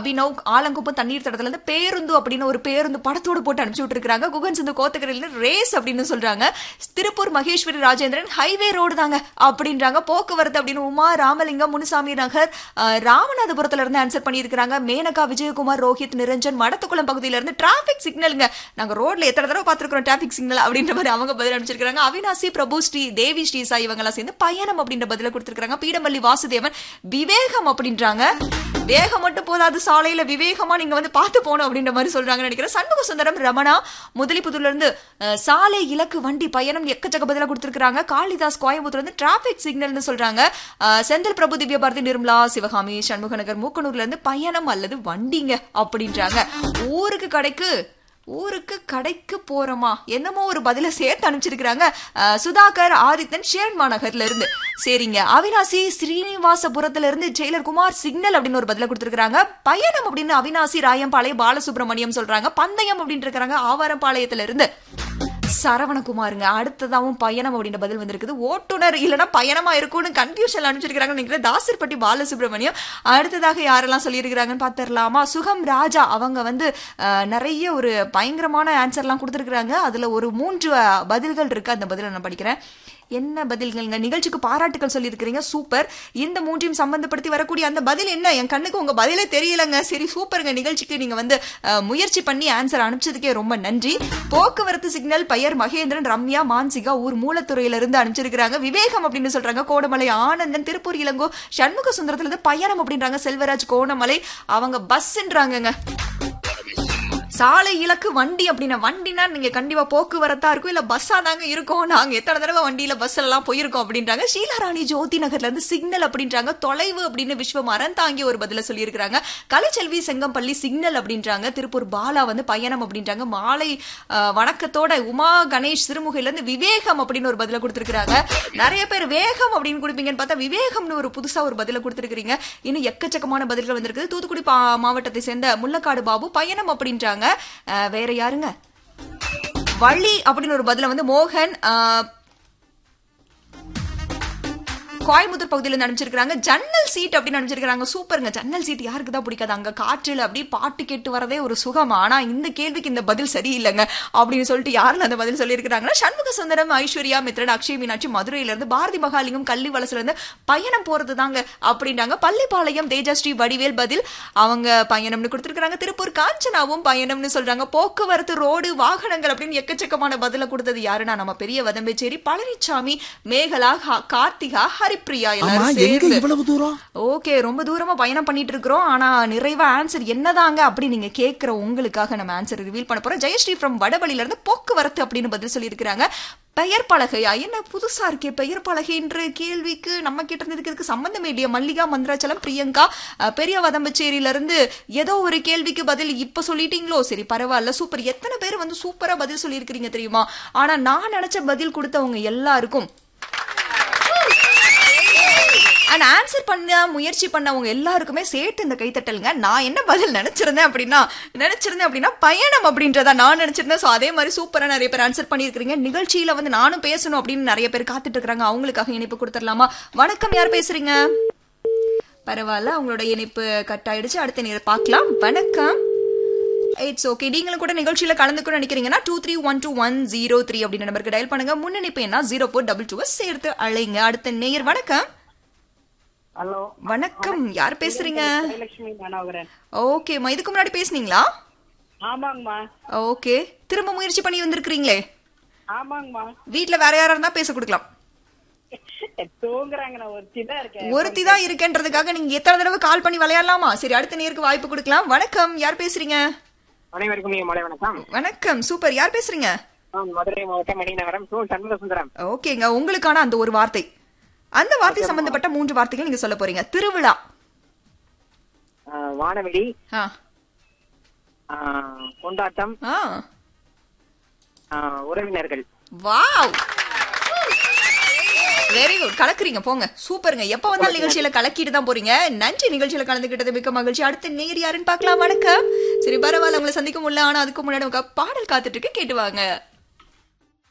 அபினவ் ஆலங்குப்பம் தண்ணீர் தடத்துல இருந்து பேருந்து அப்படின்னு ஒரு பேருந்து படத்தோட போட்டு அனுப்பிச்சு விட்டுருக்காங்க குகன் சிந்து கோத்தக்கரையில ரேஸ் அப்படின்னு சொல்றாங்க திருப்பூர் மகேஸ்வரி ராஜேந்திரன் ஹைவே ரோடு தாங்க அப்படின்றாங்க போக்குவரத்து அப்படின்னு உமா ராமலிங்கம் முனுசாமி நகர் அஹ், ராமநாதபுரத்துல இருந்து ஆன்சர் பண்ணியிருக்காங்க மேனகா விஜயகுமார் ரோஹித் நிரஞ்சன் மடத்துக்குளம் பகுதியில இருந்து டிராபிக் சிக்னலுங்க நாங்க ரோட்ல எத்தனை தடவை பார்த்திருக்கிறோம் டிராபிக் சிக்னல் அப்படின்ற மாதிரி அவங்க பதில் அனுப்பிச்சிருக்காங்க அவினாசி பிரபு ஸ்ரீ தேவி ஸ்ரீசா இவங்க எல்லாம் சேர்ந்து பயணம் அப்படின்ற பதில கொடுத்திருக்காங்க பீடமல்லி வாசுதேவன் விவேகம் அப்படின்றாங்க வேகம் மட்டும் போதாது சாலையில விவேகமா நீங்க வந்து பார்த்து போகணும் அப்படின்ற மாதிரி சொல்றாங்க நினைக்கிறேன் சண்முக சுந்தரம் ரமணா முதலிப்புதூர்ல இருந்து அஹ், சாலை இலக்கு வண்டி பயணம் எக்கச்சக்க பதிலா கொடுத்திருக்காங்க காளிதாஸ் கோயம்புத்தூர்ல இருந்து டிராபிக் சிக்னல்னு சொல்றாங்க அஹ், செந்தில் பிரபு திவ்ய பாரதி நிர்மலா சிவகாமி சண்முகநகர் மூக்கனூர்ல இருந்து பயணம் அல்லது வண்டிங்க அப்படின்றாங்க ஊருக்கு கடைக்கு ஊருக்கு கடைக்கு போறோமா என்னமோ ஒரு பதில சேர்த்து அனுப்பிச்சிருக்கிறாங்க அஹ், சுதாகர் ஆதித்தன் ஷேர்மா நகர்ல இருந்து சரிங்க அவினாசி ஸ்ரீனிவாசபுரத்துல இருந்து ஜெயிலர் குமார் சிக்னல் அப்படின்னு ஒரு பதில கொடுத்திருக்காங்க பயணம் அப்படின்னு அவினாசி ராயம்பாளையம் பாலசுப்ரமணியம் சொல்றாங்க பந்தயம் அப்படின்னு இருக்கிறாங்க ஆவாரம்பாளையத்துல இருந்து சரவணகுமாருங்க அடுத்ததாவும் பயணம் அப்படின்ற பதில் வந்திருக்குது ஓட்டுநர் இல்லைன்னா பயணமா இருக்கும்னு கன்ஃபியூஷன் அனுப்பிச்சிருக்காங்க நினைக்கிறேன் தாசர்பட்டி பாலசுப்ரமணியம் அடுத்ததாக யாரெல்லாம் சொல்லியிருக்கிறாங்கன்னு பார்த்துடலாமா சுகம் ராஜா அவங்க வந்து அஹ், நிறைய ஒரு பயங்கரமான ஆன்சர்லாம் கொடுத்துருக்குறாங்க அதுல ஒரு மூன்று அஹ், பதில்கள் இருக்கு அந்த பதிலை நான் படிக்கிறேன் என்ன பதில்கள்ங்க நிகழ்ச்சிக்கு பாராட்டுகள் சொல்லியிருக்கிறீங்க சூப்பர் இந்த மூன்றையும் சம்பந்தப்படுத்தி வரக்கூடிய அந்த பதில் என்ன என் கண்ணுக்கு உங்க பதிலே தெரியலங்க சரி சூப்பருங்க நிகழ்ச்சிக்கு நீங்க வந்து அஹ், முயற்சி பண்ணி ஆன்சர் அனுப்பிச்சதுக்கே ரொம்ப நன்றி போக்குவரத்து சிக்னல் பெயர் மகேந்திரன் ரம்யா மான்சிகா ஊர் மூலத்துறையில இருந்து அனுப்பிச்சிருக்காங்க விவேகம் அப்படின்னு சொல்றாங்க கோடமலை ஆனந்தன் திருப்பூர் இளங்கோ சண்முக சுந்தரத்துல இருந்து பயணம் அப்படின்றாங்க செல்வராஜ் கோணமலை அவங்க பஸ்ன்றாங்கங்க சாலை இலக்கு வண்டி அப்படின்னா வண்டினா நீங்க கண்டிப்பா போக்குவரத்தா இருக்கும் இல்ல பஸ்ஸா தாங்க இருக்கும் நாங்க எத்தனை தடவை வண்டியில பஸ்ல எல்லாம் போயிருக்கோம் அப்படின்றாங்க ஷீலாராணி ஜோதி நகர்ல இருந்து சிக்னல் அப்படின்றாங்க தொலைவு அப்படின்னு விஸ்வமரன் தாங்கி ஒரு பதில சொல்லியிருக்கிறாங்க கலைச்செல்வி செங்கம்பள்ளி சிக்னல் அப்படின்றாங்க திருப்பூர் பாலா வந்து பயணம் அப்படின்றாங்க மாலை அஹ், வணக்கத்தோட உமா கணேஷ் சிறுமுகையில இருந்து விவேகம் அப்படின்னு ஒரு பதில கொடுத்திருக்காங்க நிறைய பேர் வேகம் அப்படின்னு கொடுப்பீங்கன்னு பார்த்தா விவேகம்னு ஒரு புதுசா ஒரு பதில கொடுத்திருக்கீங்க இன்னும் எக்கச்சக்கமான பதில்கள் வந்திருக்கு தூத்துக்குடி பா- மாவட்டத்தை சேர்ந்த முள்ளக்காடு பாபு பயணம் அப்படின்றாங்க அஹ், வேற யாருங்க வள்ளி அப்படின்னு ஒரு பதில வந்து மோகன் அஹ், கோயம்புத்தூர் பகுதியில இருந்து அனுப்பிச்சிருக்காங்க ஜன்னல் சீட் அப்படின்னு அனுப்பிச்சிருக்காங்க சூப்பருங்க ஜன்னல் சீட் யாருக்கு தான் பிடிக்காது அங்க காற்றுல அப்படியே பாட்டு கேட்டு வரதே ஒரு சுகம் ஆனா இந்த கேள்விக்கு இந்த பதில் சரியில்லைங்க அப்படின்னு சொல்லிட்டு யாருன்னு அந்த பதில் சொல்லியிருக்காங்கன்னா சண்முக சுந்தரம் ஐஸ்வர்யா மித்ரன் அக்ஷய் மீனாட்சி மதுரையில இருந்து பாரதி மகாலிங்கம் கள்ளி வலசுல இருந்து பயணம் போறது தாங்க அப்படின்றாங்க பள்ளிப்பாளையம் தேஜஸ்ரீ வடிவேல் பதில் அவங்க பயணம்னு கொடுத்திருக்காங்க திருப்பூர் காஞ்சனாவும் பயணம்னு சொல்றாங்க போக்குவரத்து ரோடு வாகனங்கள் அப்படின்னு எக்கச்சக்கமான பதில கொடுத்தது யாருன்னா நம்ம பெரிய வதம்பேச்சேரி பழனிசாமி மேகலா ஹா- கார்த்திகா ஹரிப்ரியா ஆமா எல்லாரும் எங்க சேர்ந்து இவ்வளவு தூரம் ஓகே ரொம்ப தூரமா பயணம் பண்ணிட்டு இருக்கிறோம் ஆனா நிறைவா ஆன்சர் என்னதாங்க அப்படி நீங்க கேக்குற உங்களுக்காக நம்ம ஆன்சர் ரிவீல் பண்ண போறோம் ஜெயஸ்ரீ ஃப்ரம் வடபள்ளியில இருந்து போக்குவரத்து அப்படின்னு பதில் சொல்லியிருக்கிறாங்க பெயர் பலகையா என்ன புதுசா இருக்கே பெயர் பலகைன்ற கேள்விக்கு நம்ம கிட்ட இருந்ததுக்கு இதுக்கு சம்பந்தமே இல்லையா மல்லிகா மந்திராச்சலம் பிரியங்கா அஹ், பெரிய வதம்பச்சேரியில இருந்து ஏதோ ஒரு கேள்விக்கு பதில் இப்ப சொல்லிட்டீங்களோ சரி பரவாயில்ல சூப்பர் எத்தனை பேர் வந்து சூப்பரா பதில் சொல்லியிருக்கிறீங்க தெரியுமா ஆனா நான் நினைச்ச பதில் கொடுத்தவங்க எல்லாருக்கும் அண்ட் ஆன்சர் பண்ண முயற்சி பண்ணவங்க எல்லாருக்குமே சேர்த்து இந்த கைத்தட்டலுங்க நான் என்ன பதில் நினைச்சிருந்தேன் அப்படின்னா நினைச்சிருந்தேன் அப்படின்னா பயணம் அப்படின்றதா நான் நினைச்சிருந்தேன் ஸோ அதே மாதிரி சூப்பரா நிறைய பேர் ஆன்சர் பண்ணியிருக்கிறீங்க நிகழ்ச்சியில வந்து நானும் பேசணும் அப்படின்னு நிறைய பேர் காத்துட்டு இருக்காங்க அவங்களுக்காக இணைப்பு கொடுத்துடலாமா வணக்கம் யார் பேசுறீங்க பரவாயில்ல உங்களோட இணைப்பு கட் ஆயிடுச்சு அடுத்த நேரம் பார்க்கலாம் வணக்கம் இட்ஸ் ஓகே நீங்களும் கூட நிகழ்ச்சியில கலந்துக்கணும்னு நினைக்கிறீங்கன்னா two three one two one zero three அப்படின்னு நம்பருக்கு டயல் பண்ணுங்க முன்னணிப்பு என்ன ஜீரோ ஃபோர் டபுள் டூ சேர்த்து அழைங்க அடுத்த நேயர் வணக்கம் ஹலோ வணக்கம் யார் பேசுறீங்க ஜெயலட்சுமி மனோகரன் ஓகேம்மா இதுக்கு முன்னாடி பேசுனீங்களா ஆமாங்கம்மா ஓகே திரும்ப முயற்சி பண்ணி வந்திருக்கிறீங்களே ஆமாங்கம்மா வீட்ல வேற யாரா இருந்தா பேச கொடுக்கலாம் தூங்குறாங்க நான் ஒருத்தி தான் இருக்கேன் ஒருத்தி தான் இருக்கேன்றதுக்காக நீங்க எத்தனை தடவை கால் பண்ணி விளையாடலாமா சரி அடுத்த நேருக்கு வாய்ப்பு கொடுக்கலாம் வணக்கம் யார் பேசுறீங்க அனைவருக்கும் இனிய மாலை வணக்கம் வணக்கம் சூப்பர் யார் பேசுறீங்க நான் மதுரை மாவட்டம் மணிநகரம் சு சண்முக சுந்தரம் ஓகேங்க உங்களுக்கான அந்த ஒரு வார்த்தை அந்த வார்த்தை சம்பந்தப்பட்ட மூன்று வார்த்தைகள் நீங்க சொல்ல போறீங்க திருவிழா ஆஹ் வானவெளி ஆ ஆஹ் கொண்டாட்டம் ஆ ஆஹ் உறவினர்கள் வாவ் வெரி குட் கலக்குறீங்க போங்க சூப்பருங்க எப்ப வந்தாலும் நிகழ்ச்சியில கலக்கிட்டு தான் போறீங்க நன்றி நிகழ்ச்சியில கலந்துக்கிட்டது மிக்க மகிழ்ச்சி அடுத்த நேர் யாருன்னு பார்க்கலாம் வணக்கம் சரி பரவாயில்ல உங்களை சந்திக்க முடியல ஆனா அதுக்கு முன்னாடி உங்க பாடல் காத்துட்டு இருக்கு கேட்டு வாங்க